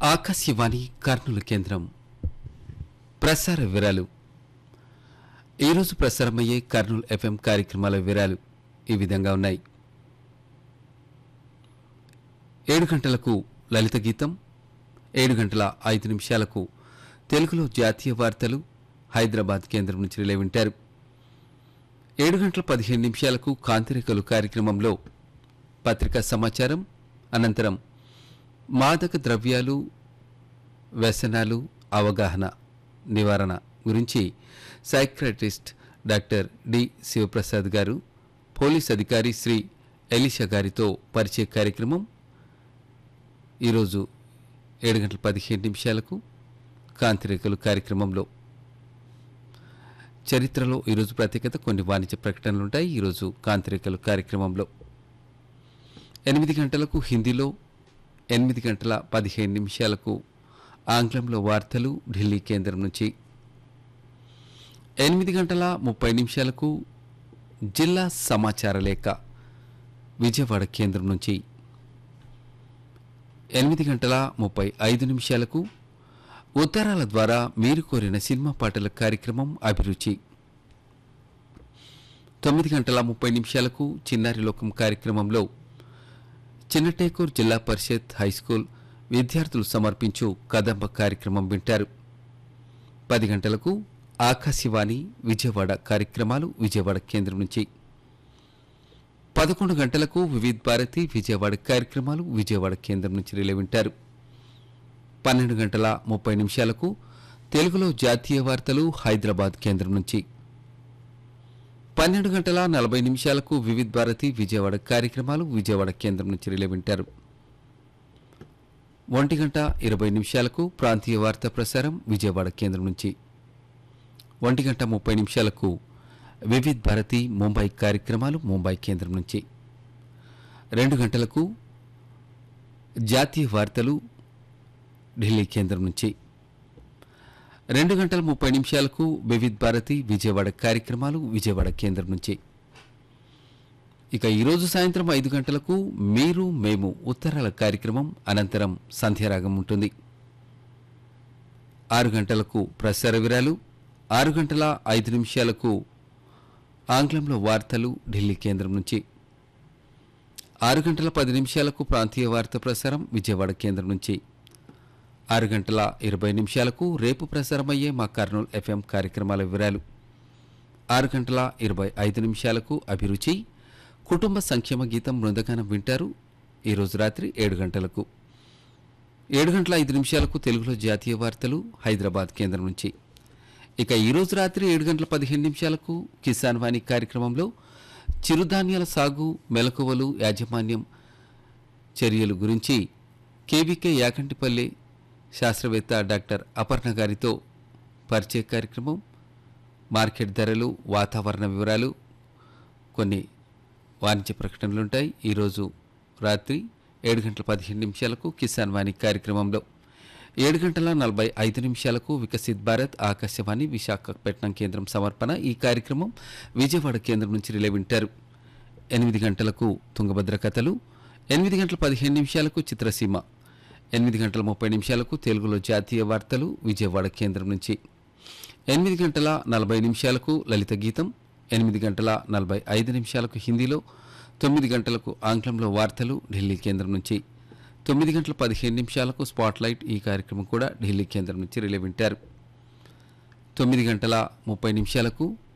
ఆకాశవాణి కర్నూలు కేంద్రం ప్రసార వివరాలు ఈరోజు ప్రసారమయ్యే కర్నూలు ఎఫ్ఎం కార్యక్రమాల వివరాలు ఈ విధంగా ఉన్నాయి ఏడు గంటలకు లలిత గీతం ఏడు గంటల ఐదు నిమిషాలకు తెలుగులో జాతీయ వార్తలు హైదరాబాద్ కేంద్రం నుంచి రిలే వింటారు ఏడు గంటల పదిహేను నిమిషాలకు కాంతిరేఖలు కార్యక్రమంలో పత్రికా సమాచారం అనంతరం మాదక ద్రవ్యాలు వ్యసనాలు అవగాహన నివారణ గురించి సైక్రటిస్ట్ డాక్టర్ డి శివప్రసాద్ గారు పోలీస్ అధికారి శ్రీ ఎలిషా గారితో పరిచయ కార్యక్రమం ఈరోజు ఏడు గంటల పదిహేను నిమిషాలకు కాంతిరేఖలు కార్యక్రమంలో చరిత్రలో ఈరోజు ప్రత్యేకత కొన్ని వాణిజ్య ప్రకటనలు ఉంటాయి ఈరోజు కాంతిరేఖలు కార్యక్రమంలో ఎనిమిది గంటలకు హిందీలో ఎనిమిది గంటల పదిహేను నిమిషాలకు ఆంగ్లంలో వార్తలు ఢిల్లీ కేంద్రం నుంచి ఎనిమిది గంటల ముప్పై నిమిషాలకు జిల్లా సమాచార లేఖ విజయవాడ కేంద్రం నుంచి ఎనిమిది గంటల ముప్పై ఐదు నిమిషాలకు ఉత్తరాల ద్వారా మీరు కోరిన సినిమా పాటల కార్యక్రమం అభిరుచి తొమ్మిది గంటల ముప్పై నిమిషాలకు చిన్నారి లోకం కార్యక్రమంలో చిన్నటేకూర్ జిల్లా పరిషత్ హైస్కూల్ విద్యార్థులు సమర్పించు కదంబ కార్యక్రమం వింటారు పది గంటలకు ఆకాశవాణి విజయవాడ కార్యక్రమాలు విజయవాడ కేంద్రం నుంచి పదకొండు గంటలకు వివిధ్ భారతి విజయవాడ కార్యక్రమాలు విజయవాడ కేంద్రం నుంచి రిలే వింటారు పన్నెండు గంటల ముప్పై నిమిషాలకు తెలుగులో జాతీయ వార్తలు హైదరాబాద్ కేంద్రం నుంచి పన్నెండు గంటల నలభై నిమిషాలకు వివిధ్ భారతి విజయవాడ కార్యక్రమాలు విజయవాడ కేంద్రం నుంచి రిలే వింటారు ఒంటి గంట ఇరవై నిమిషాలకు ప్రాంతీయ వార్తా ప్రసారం విజయవాడ కేంద్రం నుంచి ఒంటి గంట ముప్పై నిమిషాలకు వివిధ్ భారతి ముంబై కార్యక్రమాలు ముంబై కేంద్రం నుంచి రెండు గంటలకు జాతీయ వార్తలు ఢిల్లీ కేంద్రం నుంచి రెండు గంటల ముప్పై నిమిషాలకు వివిధ్ భారతి విజయవాడ కార్యక్రమాలు విజయవాడ కేంద్రం నుంచి ఇక ఈరోజు సాయంత్రం ఐదు గంటలకు మీరు మేము ఉత్తరాల కార్యక్రమం అనంతరం సంధ్యారాగం ఉంటుంది ఆరు గంటలకు ప్రసార విరాలు ఆరు గంటల ఐదు నిమిషాలకు ఆంగ్లంలో వార్తలు ఢిల్లీ కేంద్రం నుంచి ఆరు గంటల పది నిమిషాలకు ప్రాంతీయ వార్తా ప్రసారం విజయవాడ కేంద్రం నుంచి ఆరు గంటల ఇరవై నిమిషాలకు రేపు ప్రసారమయ్యే మా కర్నూలు ఎఫ్ఎం కార్యక్రమాల వివరాలు ఆరు గంటల ఇరవై ఐదు నిమిషాలకు అభిరుచి కుటుంబ సంక్షేమ గీతం బృందగానం వింటారు ఈరోజు రాత్రి ఏడు గంటలకు ఏడు గంటల ఐదు నిమిషాలకు తెలుగులో జాతీయ వార్తలు హైదరాబాద్ కేంద్రం నుంచి ఇక ఈరోజు రాత్రి ఏడు గంటల పదిహేను నిమిషాలకు కిసాన్ వాణి కార్యక్రమంలో చిరుధాన్యాల సాగు మెలకువలు యాజమాన్యం చర్యలు గురించి కేవీకే యాకంటిపల్లి శాస్త్రవేత్త డాక్టర్ అపర్ణ గారితో పరిచయ కార్యక్రమం మార్కెట్ ధరలు వాతావరణ వివరాలు కొన్ని వాణిజ్య ప్రకటనలుంటాయి ఈరోజు రాత్రి ఏడు గంటల పదిహేను నిమిషాలకు కిసాన్ వాణి కార్యక్రమంలో ఏడు గంటల నలభై ఐదు నిమిషాలకు వికసిత్ భారత్ ఆకాశవాణి విశాఖపట్నం కేంద్రం సమర్పణ ఈ కార్యక్రమం విజయవాడ కేంద్రం నుంచి రిలే వింటారు ఎనిమిది గంటలకు తుంగభద్ర కథలు ఎనిమిది గంటల పదిహేను నిమిషాలకు చిత్రసీమ ఎనిమిది గంటల ముప్పై నిమిషాలకు తెలుగులో జాతీయ వార్తలు విజయవాడ కేంద్రం నుంచి ఎనిమిది గంటల నలభై నిమిషాలకు లలిత గీతం ఎనిమిది గంటల నలభై ఐదు నిమిషాలకు హిందీలో తొమ్మిది గంటలకు ఆంగ్లంలో వార్తలు ఢిల్లీ కేంద్రం నుంచి తొమ్మిది గంటల పదిహేను నిమిషాలకు స్పాట్లైట్ ఈ కార్యక్రమం కూడా ఢిల్లీ కేంద్రం నుంచి రిలే వింటారు తొమ్మిది గంటల ముప్పై నిమిషాలకు